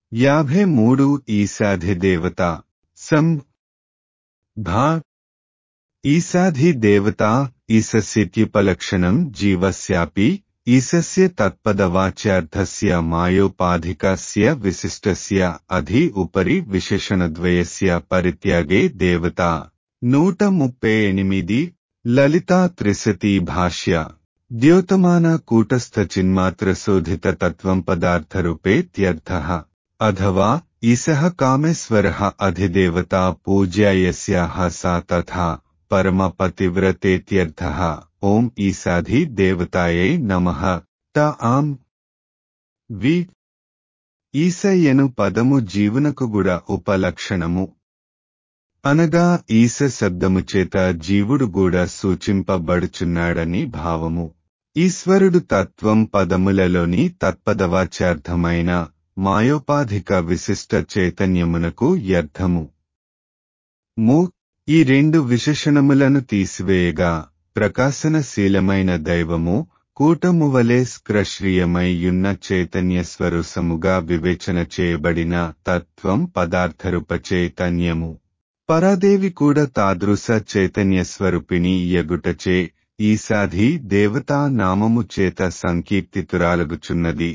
యాభై మూడు ఈశాధిదేవత సం భా ఈశాధిదేవత ఈసస్యత్యుపలక్షణం జీవస్యాపి ఈశస్య తత్పదవాచ్యార్థస్య మాయోపాధికస్య విశిష్టస్య అధి ఉపరి విశేషణద్వయస్య పరిత్యాగే దేవత నూట ముప్పై ఎనిమిది లలితా త్రిశతి భాష్య ద్యోతమాన కూటస్థ చిన్మాత్ర శోధిత తత్వం పదార్థరూపేత్యర్థ అథవా ఈశః కామేశ్వరः అధిదేవతా పూజ్యాయస్యాः సా తథా పరమపతివ్రతేత్యర్థः ఓం ఈశాధి దేవతాయై నమః త ఆం వి ఈసయ్యను పదము జీవునకు గుడ ఉపలక్షణము అనగా ఈస శబ్దము చేత జీవుడు కూడా సూచింపబడుచున్నాడని భావము ఈశ్వరుడు తత్వం పదములలోని తత్పదవాచ్యార్థమైన మాయోపాధిక విశిష్ట చైతన్యమునకు యర్థము ము ఈ రెండు విశేషణములను తీసివేయగా ప్రకాశనశీలమైన దైవము కూటము వలె స్క్రశ్రీయమైయున్న చైతన్య స్వరూసముగా వివేచన చేయబడిన తత్వం పదార్థరూప చైతన్యము పరాదేవి కూడా తాదృశ చైతన్య స్వరూపిణి యగుటచే ఈసాధి దేవతా నామము చేత సంకీర్తితురాలగుచున్నది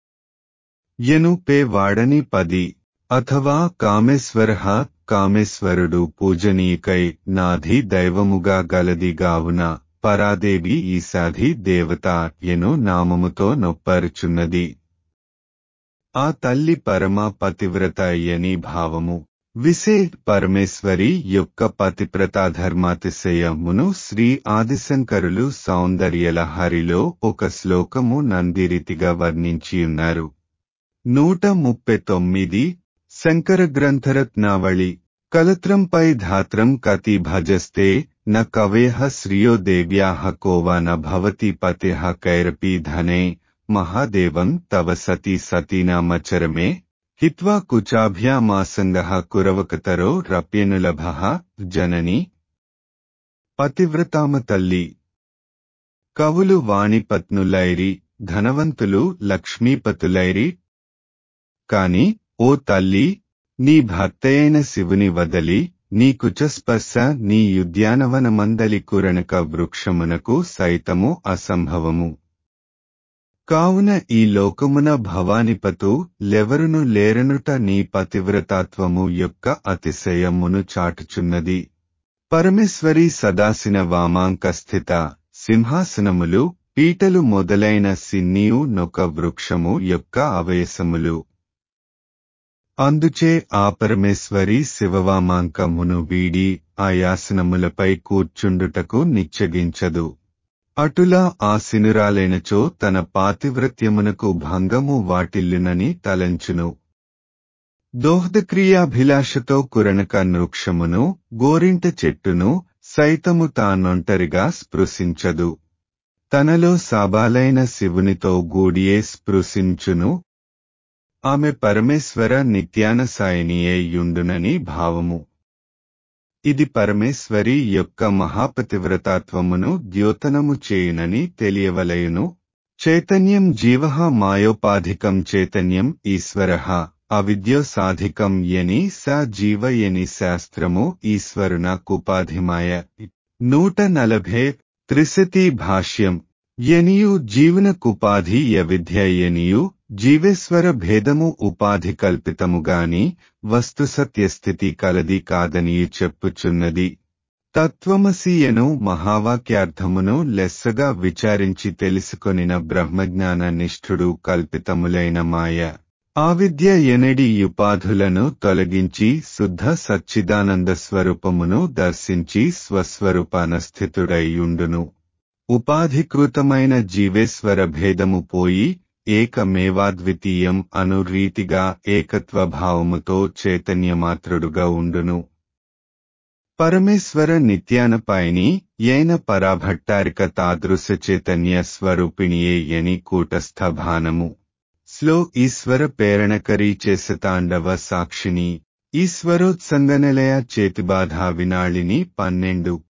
యను పే వాడని పది అథవా కామేశ్వర కామేశ్వరుడు పూజనీయకై నాధి దైవముగా గలది గావున పరాదేవి ఈసాధి దేవత ఎను నామముతో నొప్పరుచున్నది ఆ తల్లి పరమ పతివ్రత అయ్యని భావము విశే పరమేశ్వరి యొక్క పతిప్రతాధర్మాతిశయమును శ్రీ ఆదిశంకరులు సౌందర్యలహరిలో ఒక శ్లోకము నందిరీతిగా వర్ణించియున్నారు నూట ముప్పై తొమ్మిది శంకర గ్రంథరత్నావళి కలత్రంపై ధాత్రం కతి భజస్తే న కవయ శ్రియో దేవ్యా కోవా న భవతి పతి కైరపీ ధనే మహాదేవం తవ సతి సతీనామచరమే హిత్వా కుచాభ్యామాసంగ కురవకతరో రప్యనులభ జనని పతివ్రతామ తల్లి కవులు వాణిపత్నులైరి ధనవంతులు లక్ష్మీపతులైరి కాని ఓ తల్లి నీ భర్తయైన శివుని వదలి నీ కుచస్పర్శ నీ ఉద్యానవనమందలి కురణక వృక్షమునకు సైతము అసంభవము కావున ఈ లోకమున భవానిపతు లెవరును లేరనుట నీ పతివ్రతాత్వము యొక్క అతిశయమును చాటుచున్నది పరమేశ్వరి సదాసిన వామాంకస్థిత సింహాసనములు పీటలు మొదలైన సిన్నీయు నొక వృక్షము యొక్క అవయసములు అందుచే ఆ పరమేశ్వరి శివవామాంకమును వీడి ఆయాసనములపై కూర్చుండుటకు నిచ్చగించదు అటులా ఆ సినురాలైనచో తన పాతివ్రత్యమునకు భంగము వాటిల్లునని తలంచును దోహదక్రియాభిలాషతో కురణక వృక్షమును గోరింట చెట్టును సైతము తానొంటరిగా స్పృశించదు తనలో సాబాలైన శివునితో గూడియే స్పృశించును ఆమె పరమేశ్వర నిత్యానసాయనియే యుండునని భావము ఇది పరమేశ్వరి యొక్క మహాపతివ్రతాత్వమును ద్యోతనము చేయునని తెలియవలయును చైతన్యం జీవ మాయోపాధికం చైతన్యం ఈశ్వర అవిద్యో సాధికం యని స జీవ యని శాస్త్రము ఈశ్వరున కుపాధిమాయ నూట నలభై త్రిశతి భాష్యం యనియు జీవన కుపాధి యవిద్య యనియు జీవేశ్వర భేదము ఉపాధి కల్పితముగాని వస్తు సత్యస్థితి కలది కాదని చెప్పుచున్నది తత్వమసీయను మహావాక్యార్థమును లెస్సగా విచారించి తెలుసుకొనిన బ్రహ్మజ్ఞాన నిష్ఠుడు కల్పితములైన మాయ ఆ విద్య ఎనడి ఉపాధులను తొలగించి శుద్ధ సచ్చిదానంద స్వరూపమును దర్శించి స్వస్వరూపానస్థితుడైయుండును ఉపాధికృతమైన జీవేశ్వర భేదము పోయి ఏకమేవాద్వితీయం అను రీతిగా ఏకత్వభావముతో చైతన్యమాత్రుడుగా ఉండును పరమేశ్వర నిత్యానపాయని యైన పరాభట్టారిక తాదృశ చైతన్య స్వరూపిణియే యని కూటస్థ భానము స్లో ఈశ్వర ప్రేరణకరీ చేసతాండవ సాక్షిని ఈశ్వరోత్సంగనిలయ చేతిబాధ వినాళిని పన్నెండు